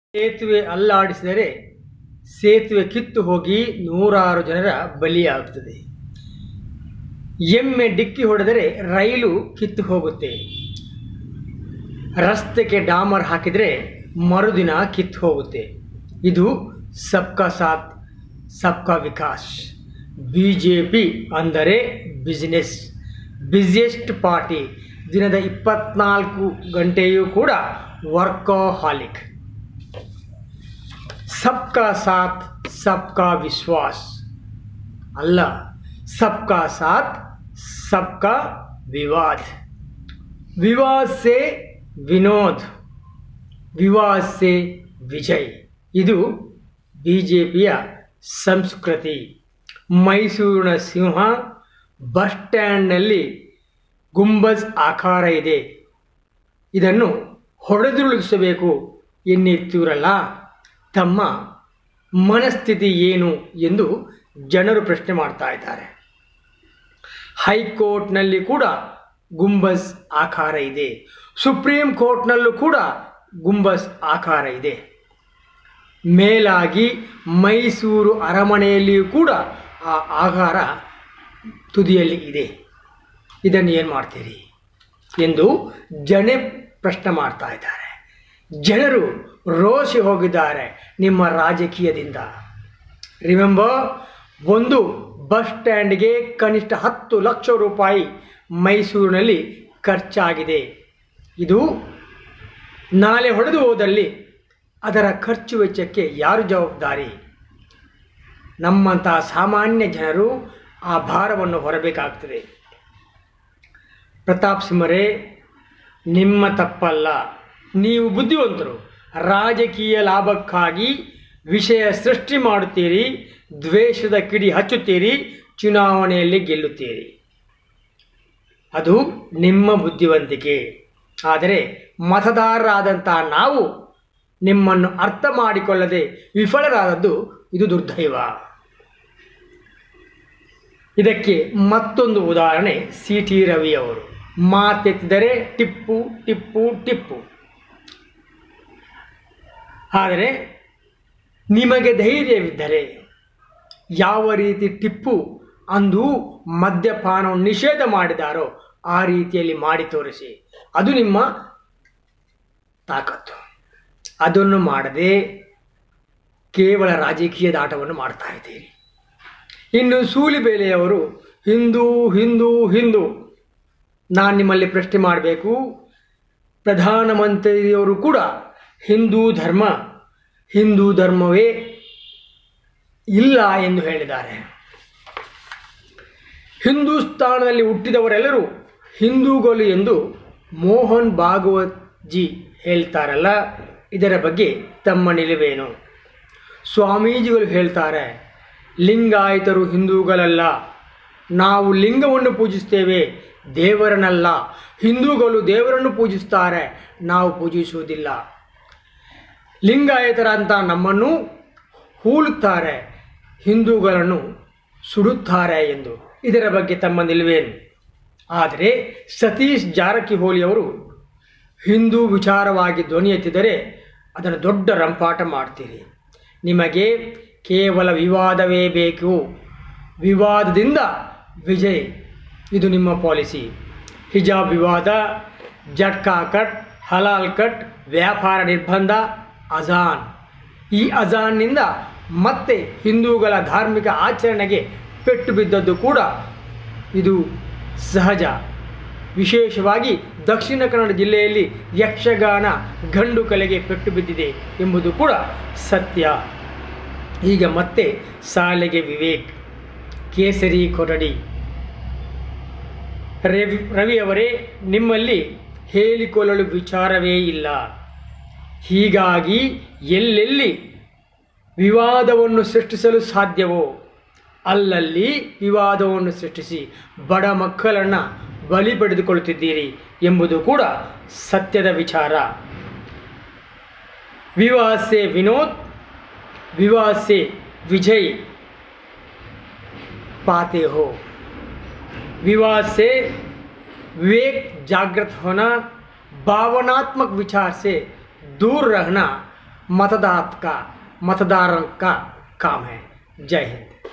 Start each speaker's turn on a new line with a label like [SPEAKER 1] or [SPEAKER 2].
[SPEAKER 1] ಸೇತುವೆ ಅಲ್ಲಾಡಿಸಿದರೆ ಸೇತುವೆ ಕಿತ್ತು ಹೋಗಿ ನೂರಾರು ಜನರ ಬಲಿಯಾಗುತ್ತದೆ ಎಮ್ಮೆ ಡಿಕ್ಕಿ ಹೊಡೆದರೆ ರೈಲು ಕಿತ್ತು ಹೋಗುತ್ತೆ ರಸ್ತೆಗೆ ಡಾಮರ್ ಹಾಕಿದರೆ ಮರುದಿನ ಕಿತ್ತು ಹೋಗುತ್ತೆ ಇದು ಸಬ್ಕಾ ಸಾಥ್ ಸಬ್ಕಾ ವಿಕಾಸ್ ಬಿ ಜೆ ಪಿ ಅಂದರೆ ಬಿಸಿನೆಸ್ ಬ್ಯುಸಿಯೆಸ್ಟ್ ಪಾರ್ಟಿ ದಿನದ ಇಪ್ಪತ್ನಾಲ್ಕು ಗಂಟೆಯೂ ಕೂಡ ವರ್ಕೋಹಾಲಿಕ್ ಸಬ್ಕಾ ಸಾಥ್ ಸಬ್ಕಾ ವಿಶ್ವಾಸ್ ಅಲ್ಲ ಸಬ್ಕಾ ಸಾಥ್ ಸಬ್ಕಾ ವಿವಾದ್ ವಿವಾದ್ ಸೆ ವಿನೋದ್ ವಿವಾದ್ ಸೆ ವಿಜಯ್ ಇದು ಬಿ ಜೆ ಪಿಯ ಸಂಸ್ಕೃತಿ ಮೈಸೂರಿನ ಸಿಂಹ ಬಸ್ ಸ್ಟ್ಯಾಂಡ್ನಲ್ಲಿ ಗುಂಬಜ್ ಆಕಾರ ಇದೆ ಇದನ್ನು ಹೊಡೆದುರುಳಿಸಬೇಕು ಎನ್ನುತ್ತೀರಲ್ಲ ತಮ್ಮ ಮನಸ್ಥಿತಿ ಏನು ಎಂದು ಜನರು ಪ್ರಶ್ನೆ ಮಾಡ್ತಾ ಇದ್ದಾರೆ ಹೈಕೋರ್ಟ್ನಲ್ಲಿ ಕೂಡ ಗುಂಬಸ್ ಆಕಾರ ಇದೆ ಸುಪ್ರೀಂ ಕೋರ್ಟ್ನಲ್ಲೂ ಕೂಡ ಗುಂಬಸ್ ಆಕಾರ ಇದೆ ಮೇಲಾಗಿ ಮೈಸೂರು ಅರಮನೆಯಲ್ಲಿಯೂ ಕೂಡ ಆ ಆಕಾರ ತುದಿಯಲ್ಲಿ ಇದೆ ಇದನ್ನು ಏನು ಮಾಡ್ತೀರಿ ಎಂದು ಜನ ಪ್ರಶ್ನೆ ಮಾಡ್ತಾ ಇದ್ದಾರೆ ಜನರು ರೋಷಿ ಹೋಗಿದ್ದಾರೆ ನಿಮ್ಮ ರಾಜಕೀಯದಿಂದ ರಿಮೆಂಬರ್ ಒಂದು ಬಸ್ ಸ್ಟ್ಯಾಂಡ್ಗೆ ಕನಿಷ್ಠ ಹತ್ತು ಲಕ್ಷ ರೂಪಾಯಿ ಮೈಸೂರಿನಲ್ಲಿ ಖರ್ಚಾಗಿದೆ ಇದು ನಾಳೆ ಹೊಡೆದು ಹೋದಲ್ಲಿ ಅದರ ಖರ್ಚು ವೆಚ್ಚಕ್ಕೆ ಯಾರು ಜವಾಬ್ದಾರಿ ನಮ್ಮಂತಹ ಸಾಮಾನ್ಯ ಜನರು ಆ ಭಾರವನ್ನು ಹೊರಬೇಕಾಗ್ತದೆ ಪ್ರತಾಪ್ ಸಿಂಹರೇ ನಿಮ್ಮ ತಪ್ಪಲ್ಲ ನೀವು ಬುದ್ಧಿವಂತರು ರಾಜಕೀಯ ಲಾಭಕ್ಕಾಗಿ ವಿಷಯ ಸೃಷ್ಟಿ ಮಾಡುತ್ತೀರಿ ದ್ವೇಷದ ಕಿಡಿ ಹಚ್ಚುತ್ತೀರಿ ಚುನಾವಣೆಯಲ್ಲಿ ಗೆಲ್ಲುತ್ತೀರಿ ಅದು ನಿಮ್ಮ ಬುದ್ಧಿವಂತಿಕೆ ಆದರೆ ಮತದಾರರಾದಂಥ ನಾವು ನಿಮ್ಮನ್ನು ಅರ್ಥ ಮಾಡಿಕೊಳ್ಳದೆ ವಿಫಲರಾದದ್ದು ಇದು ದುರ್ದೈವ ಇದಕ್ಕೆ ಮತ್ತೊಂದು ಉದಾಹರಣೆ ಸಿ ಟಿ ರವಿ ಅವರು ಮಾತೆತ್ತಿದರೆ ಟಿಪ್ಪು ಟಿಪ್ಪು ಟಿಪ್ಪು ಆದರೆ ನಿಮಗೆ ಧೈರ್ಯವಿದ್ದರೆ ಯಾವ ರೀತಿ ಟಿಪ್ಪು ಅಂದು ಮದ್ಯಪಾನವನ್ನು ನಿಷೇಧ ಮಾಡಿದಾರೋ ಆ ರೀತಿಯಲ್ಲಿ ಮಾಡಿ ತೋರಿಸಿ ಅದು ನಿಮ್ಮ ತಾಕತ್ತು ಅದನ್ನು ಮಾಡದೆ ಕೇವಲ ರಾಜಕೀಯದ ಆಟವನ್ನು ಮಾಡ್ತಾ ಇದ್ದೀರಿ ಇನ್ನು ಸೂಲಿಬೇಲೆಯವರು ಹಿಂದೂ ಹಿಂದೂ ಹಿಂದೂ ನಾನು ನಿಮ್ಮಲ್ಲಿ ಪ್ರಶ್ನೆ ಮಾಡಬೇಕು ಪ್ರಧಾನಮಂತ್ರಿಯವರು ಕೂಡ ಹಿಂದೂ ಧರ್ಮ ಹಿಂದೂ ಧರ್ಮವೇ ಇಲ್ಲ ಎಂದು ಹೇಳಿದ್ದಾರೆ ಹಿಂದೂಸ್ತಾನದಲ್ಲಿ ಹುಟ್ಟಿದವರೆಲ್ಲರೂ ಹಿಂದೂಗಳು ಎಂದು ಮೋಹನ್ ಭಾಗವತ್ ಜಿ ಹೇಳ್ತಾರಲ್ಲ ಇದರ ಬಗ್ಗೆ ತಮ್ಮ ನಿಲುವೇನು ಸ್ವಾಮೀಜಿಗಳು ಹೇಳ್ತಾರೆ ಲಿಂಗಾಯತರು ಹಿಂದೂಗಳಲ್ಲ ನಾವು ಲಿಂಗವನ್ನು ಪೂಜಿಸ್ತೇವೆ ದೇವರನ್ನಲ್ಲ ಹಿಂದೂಗಳು ದೇವರನ್ನು ಪೂಜಿಸ್ತಾರೆ ನಾವು ಪೂಜಿಸುವುದಿಲ್ಲ ಲಿಂಗಾಯತರಂತ ನಮ್ಮನ್ನು ಹೂಳುತ್ತಾರೆ ಹಿಂದೂಗಳನ್ನು ಸುಡುತ್ತಾರೆ ಎಂದು ಇದರ ಬಗ್ಗೆ ತಮ್ಮ ನಿಲುವೇನು ಆದರೆ ಸತೀಶ್ ಜಾರಕಿಹೊಳಿ ಅವರು ಹಿಂದೂ ವಿಚಾರವಾಗಿ ಧ್ವನಿ ಎತ್ತಿದರೆ ಅದನ್ನು ದೊಡ್ಡ ರಂಪಾಟ ಮಾಡ್ತೀರಿ ನಿಮಗೆ ಕೇವಲ ವಿವಾದವೇ ಬೇಕು ವಿವಾದದಿಂದ ವಿಜಯ್ ಇದು ನಿಮ್ಮ ಪಾಲಿಸಿ ಹಿಜಾಬ್ ವಿವಾದ ಜಟ್ಕಾ ಕಟ್ ಹಲಾಲ್ ಕಟ್ ವ್ಯಾಪಾರ ನಿರ್ಬಂಧ ಅಜಾನ್ ಈ ಅಜಾನ್ನಿಂದ ಮತ್ತೆ ಹಿಂದೂಗಳ ಧಾರ್ಮಿಕ ಆಚರಣೆಗೆ ಪೆಟ್ಟು ಬಿದ್ದದ್ದು ಕೂಡ ಇದು ಸಹಜ ವಿಶೇಷವಾಗಿ ದಕ್ಷಿಣ ಕನ್ನಡ ಜಿಲ್ಲೆಯಲ್ಲಿ ಯಕ್ಷಗಾನ ಗಂಡು ಕಲೆಗೆ ಪೆಟ್ಟು ಬಿದ್ದಿದೆ ಎಂಬುದು ಕೂಡ ಸತ್ಯ ಈಗ ಮತ್ತೆ ಶಾಲೆಗೆ ವಿವೇಕ್ ಕೇಸರಿ ಕೊಠಡಿ ರವಿ ರವಿಯವರೇ ನಿಮ್ಮಲ್ಲಿ ಹೇಳಿಕೊಳ್ಳಲು ವಿಚಾರವೇ ಇಲ್ಲ ಹೀಗಾಗಿ ಎಲ್ಲೆಲ್ಲಿ ವಿವಾದವನ್ನು ಸೃಷ್ಟಿಸಲು ಸಾಧ್ಯವೋ ಅಲ್ಲಲ್ಲಿ ವಿವಾದವನ್ನು ಸೃಷ್ಟಿಸಿ ಬಡ ಮಕ್ಕಳನ್ನು ಬಲಿ ಪಡೆದುಕೊಳ್ಳುತ್ತಿದ್ದೀರಿ ಎಂಬುದು ಕೂಡ ಸತ್ಯದ ವಿಚಾರ ವಿವಾಸೆ ವಿನೋದ್ ವಿವಾಸೆ ವಿಜಯ್ पाते हो विवाह से विवेक जागृत होना भावनात्मक विचार से दूर रहना मतदात का मतदार का काम है जय हिंद